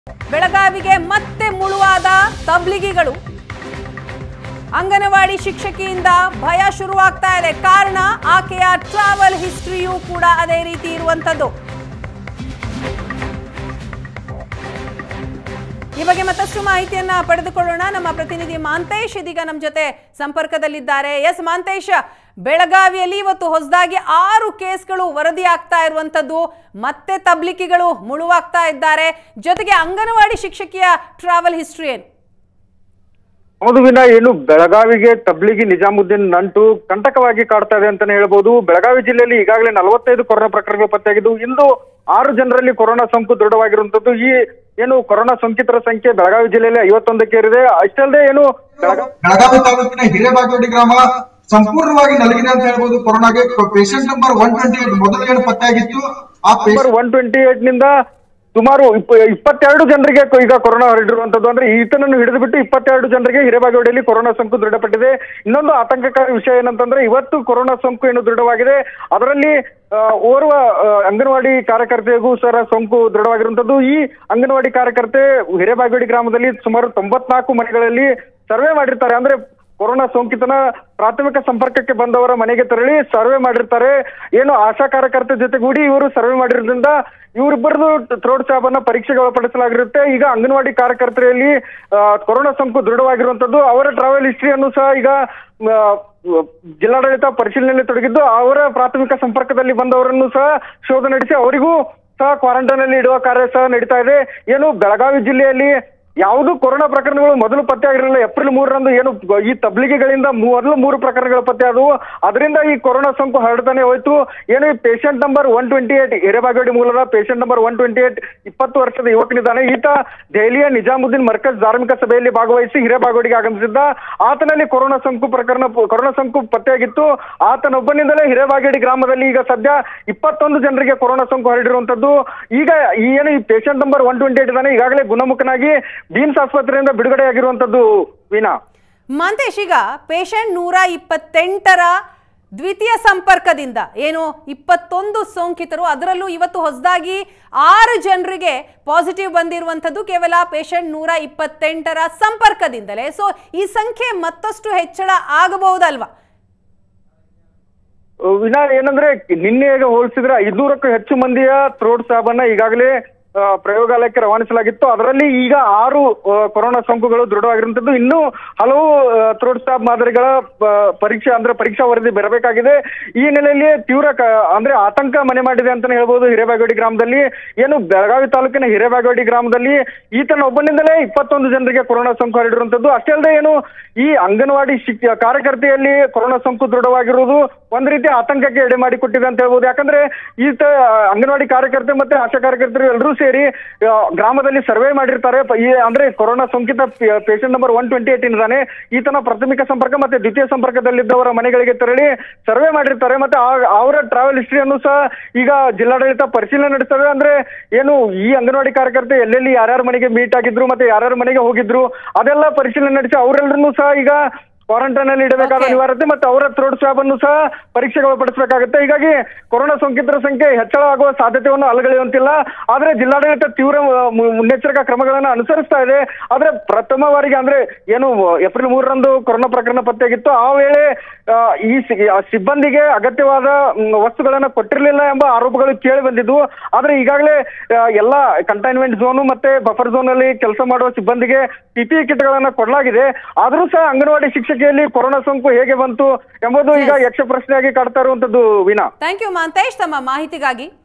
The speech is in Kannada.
ಬೆಳಗಾವಿಗೆ ಮತ್ತೆ ಮುಳುವಾದ ತಬ್ಲಿಗಿಗಳು ಅಂಗನವಾಡಿ ಶಿಕ್ಷಕಿಯಿಂದ ಭಯ ಶುರುವಾಗ್ತಾ ಇದೆ ಕಾರಣ ಆಕೆಯ ಟ್ರಾವೆಲ್ ಹಿಸ್ಟ್ರಿಯೂ ಕೂಡ ಅದೇ ರೀತಿ ಇರುವಂತದ್ದು ಈ ಬಗ್ಗೆ ಮತ್ತಷ್ಟು ಮಾಹಿತಿಯನ್ನ ಪಡೆದುಕೊಳ್ಳೋಣ ನಮ್ಮ ಪ್ರತಿನಿಧಿ ಮಾಂತೇಶ್ ಇದೀಗ ನಮ್ಮ ಜೊತೆ ಸಂಪರ್ಕದಲ್ಲಿದ್ದಾರೆ ಎಸ್ ಮಾಂತೇಶ್ ಬೆಳಗಾವಿಯಲ್ಲಿ ಇವತ್ತು ಹೊಸದಾಗಿ ಆರು ಕೇಸ್ಗಳು ವರದಿ ಆಗ್ತಾ ಇರುವಂತದ್ದು ಮತ್ತೆ ತಬ್ಲಿಕಿಗಳು ಮುಳುವಾಗ್ತಾ ಇದ್ದಾರೆ ಜೊತೆಗೆ ಅಂಗನವಾಡಿ ಶಿಕ್ಷಕಿಯ ಟ್ರಾವೆಲ್ ಹಿಸ್ಟ್ರಿ ಏನು ಹೌದು ವಿನಾ ಏನು ಬೆಳಗಾವಿಗೆ ತಬ್ಲಿಗಿ ನಿಜಾಮುದ್ದೀನ್ ನಂಟು ಕಂಟಕವಾಗಿ ಕಾಡ್ತಾ ಇದೆ ಅಂತಾನೆ ಹೇಳ್ಬೋದು ಬೆಳಗಾವಿ ಜಿಲ್ಲೆಯಲ್ಲಿ ಈಗಾಗಲೇ ನಲವತ್ತೈದು ಕೊರೋನಾ ಪ್ರಕರಣಗಳು ಪತ್ತೆಯಾಗಿದ್ದು ಇಂದು ಆರು ಜನರಲ್ಲಿ ಕೊರೋನಾ ಸೋಂಕು ದೃಢವಾಗಿರುವಂತದ್ದು ಈ ಏನು ಕೊರೋನಾ ಸೋಂಕಿತರ ಸಂಖ್ಯೆ ಬೆಳಗಾವಿ ಜಿಲ್ಲೆಯಲ್ಲಿ ಐವತ್ತೊಂದಕ್ಕೆ ಏರಿದೆ ಅಷ್ಟೇ ಅಲ್ಲದೆ ಏನು ಬೆಳಗಾವಿ ಬೆಳಗಾವಿ ತಾಲೂಕಿನ ಹಿರೇಬಾಗೇವಾಡಿ ಗ್ರಾಮ ಸಂಪೂರ್ಣವಾಗಿ ನಲಗಿದೆ ಅಂತ ಹೇಳ್ಬೋದು ಕೊರೋನಾಗೆ patient number one twenty eight ಮೊದಲು ಏನು ಪತ್ತೆಯಾಗಿತ್ತು ಆ number patient- one twenty eight ನಿಂದ ಸುಮಾರು ಇಪ್ಪ ಇಪ್ಪತ್ತೆರಡು ಜನರಿಗೆ ಕೊ- ಈಗ ಕೊರೋನಾ ಹರಡಿರುವಂತದ್ದು ಅಂದ್ರೆ ಈತನನ್ನು ಹಿಡಿದು ಬಿಟ್ಟು ಇಪ್ಪತ್ತೆರಡು ಜನರಿಗೆ ಹಿರೇಬಾಗೇವಾಡಿಯಲ್ಲಿ ಕೊರೋನಾ ಸೋಂಕು ದೃಢಪಟ್ಟಿದೆ ಇನ್ನೊಂದು ಆತಂಕಕಾರಿ ವಿಷಯ ಏನಂತಂದ್ರೆ ಇವತ್ತು ಕೊರೋನಾ ಸೋಂಕು ಏನು ದೃಢವಾಗಿದೆ ಅದರಲ್ಲಿ ಆ, ಓರ್ವ ಆ, ಅಂಗನವಾಡಿ ಕಾರ್ಯಕರ್ತೆಗೂ ಸರ ಸೋಂಕು ದೃಢವಾಗಿರುವಂತದ್ದು ಈ ಅಂಗನವಾಡಿ ಕಾರ್ಯಕರ್ತೆ ಹಿರೇಬಾಗೇವಾಡಿ ಗ್ರಾಮದಲ್ಲಿ ಸುಮಾರು ತೊಂಬತ್ನಾಲ್ಕು ಮನೆಗಳಲ್ಲಿ ಸರ್ವೆ ಮಾಡಿರ್ತಾರೆ ಅಂದ್ರೆ ಕೊರೋನಾ ಸೋಂಕಿತನ ಪ್ರಾಥಮಿಕ ಸಂಪರ್ಕಕ್ಕೆ ಬಂದವರ ಮನೆಗೆ ತೆರಳಿ ಸರ್ವೆ ಮಾಡಿರ್ತಾರೆ ಏನು ಆಶಾ ಕಾರ್ಯಕರ್ತೆ ಜೊತೆಗೂಡಿ ಇವರು ಸರ್ವೆ ಮಾಡಿರೋದ್ರಿಂದ ಇವರಿಬ್ಬರದು ಥ್ರೋಟ್ ಸ್ವಾಬ್ ಅನ್ನ ಪರೀಕ್ಷೆಗೆ ಒಳಪಡಿಸಲಾಗಿರುತ್ತೆ ಈಗ ಅಂಗನವಾಡಿ ಕಾರ್ಯಕರ್ತೆಯಲ್ಲಿ ಆ, ಕೊರೋನಾ ಸೋಂಕು ದೃಢವಾಗಿರುವಂತದ್ದು ಅವರ ಟ್ರಾವೆಲ್ ಹಿಸ್ಟ್ರಿಯನ್ನು ಸಹ ಈಗ ಆ, ಜಿಲ್ಲಾಡಳಿತ ಪರಿಶೀಲನೆಯಲ್ಲಿ ತೊಡಗಿದ್ದು ಅವರ ಪ್ರಾಥಮಿಕ ಸಂಪರ್ಕದಲ್ಲಿ ಬಂದವರನ್ನು ಸಹ ಶೋಧ ನಡೆಸಿ ಅವರಿಗೂ ಸಹ ಕ್ವಾರಂಟೈನ್ ಅಲ್ಲಿ ಇಡುವ ಕಾರ್ಯ ಸಹ ನಡೀತಾ ಇದೆ ಏನು ಬೆಳಗಾವಿ ಜಿಲ್ಲೆಯಲ್ಲಿ ಯಾವುದು ಕೊರೋನಾ ಪ್ರಕರಣಗಳು ಮೊದಲು ಪತ್ತೆ ಆಗಿರಲಿಲ್ಲ ಏಪ್ರಿಲ್ ಮೂರರಂದು ಏನು ಈ ತಬ್ಲಿಗೆಗಳಿಂದ ಮೊದಲು ಮೂರು ಪ್ರಕರಣಗಳು ಪತ್ತೆ ಆದವು ಅದರಿಂದ ಈ ಕೊರೋನಾ ಸೋಂಕು ಹರಡ್ತಾನೆ ಹೋಯ್ತು ಏನು ಈ patient number one twenty eight Hirebagewadi ಮೂಲದ patient number one twenty eight ಇಪ್ಪತ್ತು ವರ್ಷದ ಯುವಕನಿದ್ದಾನೆ ಈತ ದೆಹಲಿಯ ನಿಜಾಮುದ್ದೀನ್ ಮರ್ಕಜ್ ಧಾರ್ಮಿಕ ಸಭೆಯಲ್ಲಿ ಭಾಗವಹಿಸಿ ಹಿರೇಬಾಗೇವಾಡಿಗೆ ಆಗಮಿಸಿದ್ದ ಆತನಲ್ಲಿ ಕೊರೋನಾ ಸೋಂಕು ಪ್ರಕರಣ ಕೊರೋನಾ ಸೋಂಕು ಪತ್ತೆಯಾಗಿತ್ತು ಆತನೊಬ್ಬನಿಂದಲೇ ಹಿರೇಬಾಗೇಡಿ ಗ್ರಾಮದಲ್ಲಿ ಈಗ ಸದ್ಯ ಇಪ್ಪತ್ತೊಂದು ಜನರಿಗೆ ಕೊರೋನಾ ಸೋಂಕು ಹರಡಿರುವಂತದ್ದು ಈಗ ಈ ಏನು ಈ patient number one twenty eight ಇದ್ದಾನೆ ಈಗಾಗಲೇ ಗುಣಮುಖನಾಗಿ ಬೀಮ್ಸ್ ಆಸ್ಪತ್ರೆಯಿಂದ ಬಿಡುಗಡೆಯಾಗಿರುವಂತದ್ದು ವೀಣಾ ಮಾಂತೇಶ್ ಈಗ ಪೇಷಂಟ್ ನೂರ ಇಪ್ಪತ್ತೆಂಟರ ದ್ವಿತೀಯ ಸಂಪರ್ಕದಿಂದ ಏನು ಇಪ್ಪತ್ತೊಂದು ಸೋಂಕಿತರು ಅದರಲ್ಲೂ ಇವತ್ತು ಹೊಸದಾಗಿ ಆರು ಜನರಿಗೆ ಪಾಸಿಟಿವ್ ಬಂದಿರುವಂಥದ್ದು ಕೇವಲ ಪೇಷಂಟ್ ನೂರ ಇಪ್ಪತ್ತೆಂಟರ ಸಂಪರ್ಕದಿಂದಲೇ ಸೊ ಈ ಸಂಖ್ಯೆ ಮತ್ತಷ್ಟು ಹೆಚ್ಚಳ ಆಗಬಹುದಲ್ವಾ ವಿನಾ ಏನಂದ್ರೆ ನಿನ್ನೆಗೆ ಹೋಲಿಸಿದ್ರೆ ಐದ್ನೂರಕ್ಕೂ ಹೆಚ್ಚು ಮಂದಿಯ ಥ್ರೋಟ್ ಸ್ವಾಬನ್ನ ಈಗಾಗಲೇ ಆ, ಪ್ರಯೋಗಾಲಯಕ್ಕೆ ರವಾನಿಸಲಾಗಿತ್ತು ಅದರಲ್ಲಿ ಈಗ ಆರು ಆ, ಕೊರೋನಾ ಸೋಂಕುಗಳು ದೃಢವಾಗಿರುವಂತದ್ದು ಇನ್ನೂ ಹಲವು ಥ್ರೋಟ್ ಸ್ವಾಬ್ ಮಾದರಿಗಳ ಆ, ಪರೀಕ್ಷೆ ಅಂದ್ರೆ ಪರೀಕ್ಷಾ ವರದಿ ಬರಬೇಕಾಗಿದೆ ಈ ಹಿನ್ನೆಲೆಯಲ್ಲಿ ತೀವ್ರ ಕ- ಅಂದ್ರೆ ಆತಂಕ ಮನೆ ಮಾಡಿದೆ ಅಂತಾನೆ ಹೇಳ್ಬೋದು ಹಿರೇಬಾಗೇವಾಡಿ ಗ್ರಾಮದಲ್ಲಿ ಏನು ಬೆಳಗಾವಿ ತಾಲೂಕಿನ ಹಿರೇಬಾಗೇವಾಡಿ ಗ್ರಾಮದಲ್ಲಿ ಈತನ ಒಬ್ಬನಿಂದಲೇ ಇಪ್ಪತ್ತೊಂದು ಜನರಿಗೆ ಕೊರೋನಾ ಸೋಂಕು ಹರಡಿರುವಂತದ್ದು ಅಷ್ಟೇ ಅಲ್ಲದೆ ಏನು ಈ ಅಂಗನವಾಡಿ ಶಿಕ್ಷ ಕಾರ್ಯಕರ್ತೆಯಲ್ಲಿ ಕೊರೋನಾ ಸೋಂಕು ದೃಢವಾಗಿರುವುದು ಒಂದ್ ರೀತಿ ಆತಂಕಕ್ಕೆ ಎಡೆ ಮಾಡಿಕೊಟ್ಟಿದೆ ಅಂತ ಹೇಳ್ಬೋದು ಯಾಕಂದ್ರೆ ಈತ ಅಂಗನವಾಡಿ ಕಾರ್ಯಕರ್ತೆ ಮತ್ತೆ ಆಶಾ ಕಾರ್ಯಕರ್ತರು ಎಲ್ಲರೂ ಸೇರಿ ಆ, ಗ್ರಾಮದಲ್ಲಿ ಸರ್ವೆ ಮಾಡಿರ್ತಾರೆ ಪ- ಈ ಅಂದ್ರೆ ಕೊರೋನಾ ಸೋಂಕಿತ patient number one twenty eight ಇದ್ದಾನೆ ಈತನ ಪ್ರಾಥಮಿಕ ಸಂಪರ್ಕ ಮತ್ತೆ ದ್ವಿತೀಯ ಸಂಪರ್ಕದಲ್ಲಿದ್ದವರ ಮನೆಗಳಿಗೆ ತೆರಳಿ ಸರ್ವೆ ಮಾಡಿರ್ತಾರೆ ಮತ್ತೆ ಆ- ಅವರ ಟ್ರಾವೆಲ್ ಹಿಸ್ಟ್ರಿಯನ್ನು ಸಹ ಈಗ ಜಿಲ್ಲಾಡಳಿತ ಪರಿಶೀಲನೆ ನಡೆಸ್ತದೆ ಅಂದ್ರೆ ಏನು ಈ ಅಂಗನವಾಡಿ ಕಾರ್ಯಕರ್ತೆ ಎಲ್ಲೆಲ್ಲಿ ಯಾರ್ಯಾರ ಮನೆಗೆ ಮೀಟ್ ಆಗಿದ್ರು ಮತ್ತೆ ಯಾರ್ಯಾರ ಮನೆಗೆ ಹೋಗಿದ್ರು ಅದೆಲ್ಲ ಪರಿಶೀಲನೆ ನಡೆಸಿ ಅವರೆಲ್ಲರನ್ನೂ ಸಹ ಈಗ ಕ್ವಾರಂಟೈನ್ ಅಲ್ಲಿ ಇಡಬೇಕಾದ Okay. ಅನಿವಾರ್ಯತೆ ಮತ್ತೆ ಅವರ ಥ್ರೋಟ್ ಸ್ವಾಬ್ ಅನ್ನು ಸಹ ಪರೀಕ್ಷೆಗೆ ಒಳಪಡಿಸಬೇಕಾಗುತ್ತೆ ಹೀಗಾಗಿ ಕೊರೋನಾ ಸೋಂಕಿತರ ಸಂಖ್ಯೆ ಹೆಚ್ಚಳವಾಗುವ ಸಾಧ್ಯತೆಯನ್ನು ಅಲಗಳೆಯುವಂತಿಲ್ಲ ಆದ್ರೆ ಜಿಲ್ಲಾಡಳಿತ ತೀವ್ರ ಆ, ಮು- ಮುನ್ನೆಚ್ಚರಿಕಾ ಕ್ರಮಗಳನ್ನು ಅನುಸರಿಸ್ತಾ ಇದೆ ಆದ್ರೆ ಪ್ರಥಮವಾರಿಗೆ ಅಂದ್ರೆ ಏನು ಏಪ್ರಿಲ್ ಮೂರರಂದು ಕೊರೋನಾ ಪ್ರಕರಣ ಪತ್ತೆಯಾಗಿತ್ತು ಆ ವೇಳೆ ಆ, ಈ ಸಿ- ಆ ಸಿಬ್ಬಂದಿಗೆ ಅಗತ್ಯವಾದ ಮ್, ವಸ್ತುಗಳನ್ನ ಕೊಟ್ಟಿರಲಿಲ್ಲ ಎಂಬ ಆರೋಪಗಳು ಕೇಳಿ ಬಂದಿದ್ವು ಆದ್ರೆ ಈಗಾಗಲೇ ಆ, ಎಲ್ಲ ಕಂಟೈನ್ಮೆಂಟ್ ಝೋನು ಮತ್ತೆ ಬಫರ್ ಝೋನ್ ಅಲ್ಲಿ ಕೆಲಸ ಮಾಡುವ ಸಿಬ್ಬಂದಿಗೆ ಪಿಪಿಇ ಕಿಟ್ಗಳನ್ನ ಕೊಡಲಾಗಿದೆ ಆದ್ರೂ ಸಹ ಅಂಗನವಾಡಿ ಶಿಕ್ಷಕಿಯಲ್ಲಿ ಕೊರೋನಾ ಸೋಂಕು ಹೇಗೆ ಬಂತು ಎಂಬುದು ಈಗ ಯಕ್ಷ ಪ್ರಶ್ನೆಯಾಗಿ ಕಾಡ್ತಾ ಇರುವಂತದ್ದು ವೀಣಾ ಥ್ಯಾಂಕ್ ಯು ಮಾಂತೇಶ್ ತಮ್ಮ ಮಾಹಿತಿಗಾಗಿ